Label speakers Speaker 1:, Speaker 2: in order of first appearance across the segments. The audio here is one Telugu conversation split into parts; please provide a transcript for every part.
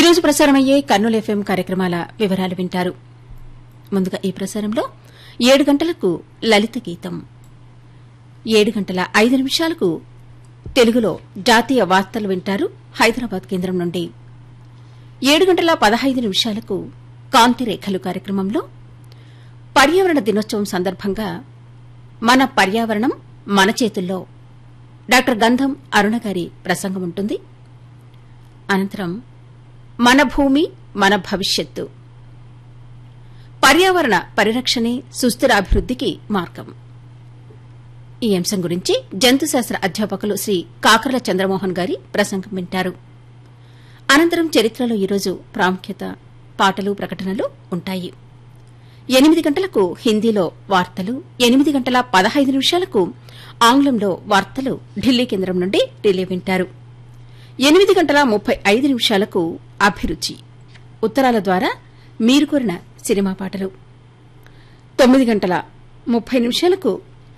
Speaker 1: రోజు ప్రసారమయ్యే కర్నూలు ఎఫ్ఎం కార్యక్రమాల వివరాలు వింటారు ముందుగా ఈ ప్రసారంలో ఏడు గంటలకు లలిత గీతం ఏడు గంటల ఐదు నిమిషాలకు తెలుగులో జాతీయ వార్తలు వింటారు హైదరాబాద్ కేంద్రం నుండి ఏడు గంటల పదహైదు నిమిషాలకు కాంతిరేఖలు కార్యక్రమంలో పర్యావరణ దినోత్సవం సందర్భంగా మన పర్యావరణం మన చేతుల్లో డాక్టర్ గంధం అరుణ గారి ప్రసంగం ఉంటుంది అనంతరం మన భూమి మన భవిష్యత్తు పర్యావరణ పరిరక్షణే సుస్థిర అభివృద్దికి మార్గం ఈ అంశం గురించి జంతుశాస్త్ర అధ్యాపకులు శ్రీ కాకర్ల చంద్రమోహన్ గారి ప్రసంగం వింటారు అనంతరం చరిత్రలో ఈరోజు ప్రాముఖ్యత పాటలు ప్రకటనలు ఉంటాయి ఎనిమిది గంటలకు హిందీలో వార్తలు ఎనిమిది గంటల పదహైదు నిమిషాలకు ఆంగ్లంలో వార్తలు ఢిల్లీ కేంద్రం నుండి రిలే వింటారు ఎనిమిది గంటల ముప్పై ఐదు నిమిషాలకు అభిరుచి ఉత్తరాల ద్వారా మీరు కోరిన సినిమా పాటలు తొమ్మిది గంటల ముప్పై నిమిషాలకు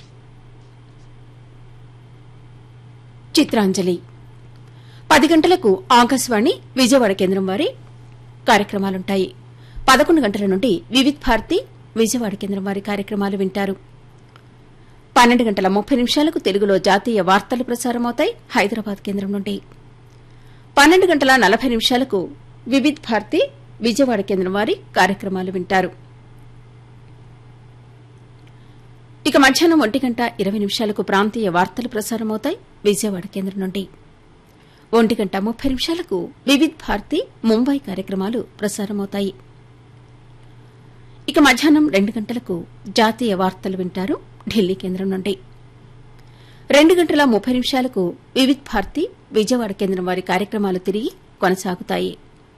Speaker 1: చిత్రాంజలి పది గంటలకు ఆకాశవాణి విజయవాడ కేంద్రం వారి కార్యక్రమాలుంటాయి పదకొండు గంటల నుండి వివిధ్ భారతి విజయవాడ కేంద్రం వారి కార్యక్రమాలు వింటారు పన్నెండు గంటల ముప్పై నిమిషాలకు తెలుగులో జాతీయ వార్తలు ప్రసారమవుతాయి హైదరాబాద్ కేంద్రం నుండి పన్నెండు గంటల నలభై నిమిషాలకు వివిధ్ భారతి విజయవాడ కేంద్రం వారి కార్యక్రమాలు వింటారు ఇక మధ్యాహ్నం ఒంటి గంట ఇరవై నిమిషాలకు ప్రాంతీయ వార్తలు ప్రసారమవుతాయి విజయవాడ కేంద్రం నుండి ఒంటి గంట ముప్పై నిమిషాలకు వివిధ్ భారతి ముంబై కార్యక్రమాలు ప్రసారమవుతాయి ఇక మధ్యాహ్నం రెండు గంటలకు జాతీయ వార్తలు వింటారు ఢిల్లీ కేంద్రం నుండి రెండు గంటల ముప్పై నిమిషాలకు వివిధ్ భారతి విజయవాడ కేంద్రం వారి కార్యక్రమాలు తిరిగి కొనసాగుతాయి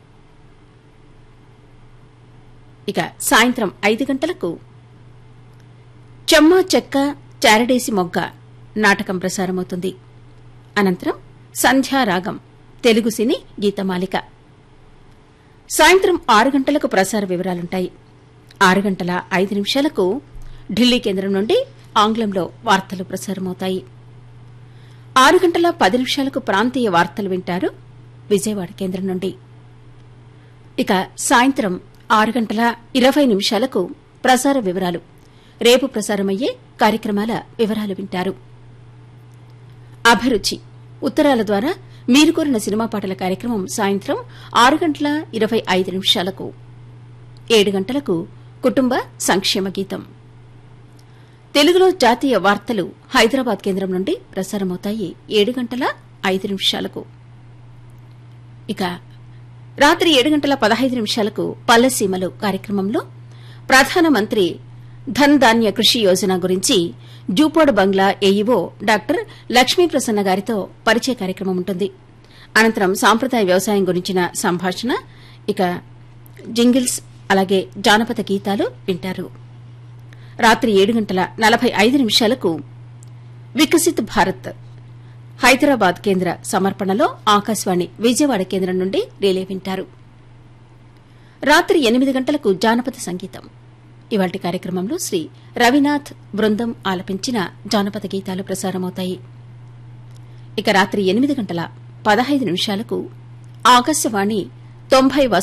Speaker 1: ఇక సాయంత్రం ఐదు గంటలకు చెమ్మ చెక్క చారడేసి మొగ్గ నాటకం ప్రసారమవుతుంది అనంతరం సంధ్యారాగం తెలుగు సినీ గీతమాలిక సాయంత్రం ఆరు గంటలకు ప్రసార వివరాలుంటాయి ఆరు గంటల ఐదు నిమిషాలకు ఢిల్లీ కేంద్రం నుండి ఆంగ్లంలో వార్తలు ప్రసారమవుతాయి ఆరు గంటల పది నిమిషాలకు ప్రాంతీయ వార్తలు వింటారు విజయవాడ కేంద్రం నుండి ఇక సాయంత్రం ఆరు గంటల ఇరవై నిమిషాలకు ప్రసార వివరాలు రేపు ప్రసారమయ్యే కార్యక్రమాల వివరాలు వింటారు అభిరుచి ఉత్తరాల ద్వారా మీరు కోరిన సినిమా పాటల కార్యక్రమం సాయంత్రం ఆరు గంటల ఇరవై ఐదు నిమిషాలకు ఏడు గంటలకు కుటుంబ సంక్షేమ గీతం తెలుగులో జాతీయ వార్తలు హైదరాబాద్ కేంద్రం నుండి ప్రసారమవుతాయి ఏడు గంటల ఐదు నిమిషాలకు ఇక రాత్రి ఏడు గంటల పదహైదు నిమిషాలకు పల్లెసీమలు కార్యక్రమంలో ప్రధానమంత్రి ధన్ ధాన్య కృషి యోజన గురించి జూపోడ్ బంగ్లా ఏఈఓ డాక్టర్ లక్ష్మీ ప్రసన్న గారితో పరిచయ కార్యక్రమం ఉంటుంది అనంతరం సాంప్రదాయ వ్యవసాయం గురించిన సంభాషణ ఇక జింగిల్స్ అలాగే జానపద గీతాలు వింటారు రాత్రి ఏడు గంటల నలభై ఐదు నిమిషాలకు వికసిత్ భారత్ హైదరాబాద్ కేంద్ర సమర్పణలో ఆకాశవాణి విజయవాడ కేంద్రం నుండి రిలే వింటారు రాత్రి ఎనిమిది గంటలకు జానపద సంగీతం ఇవాటి కార్యక్రమంలో శ్రీ రవినాథ్ బృందం ఆలపించిన జానపద గీతాలు ప్రసారమవుతాయి ఇక రాత్రి ఎనిమిది గంటల పదహైదు నిమిషాలకు ఆకాశవాణి తొంభై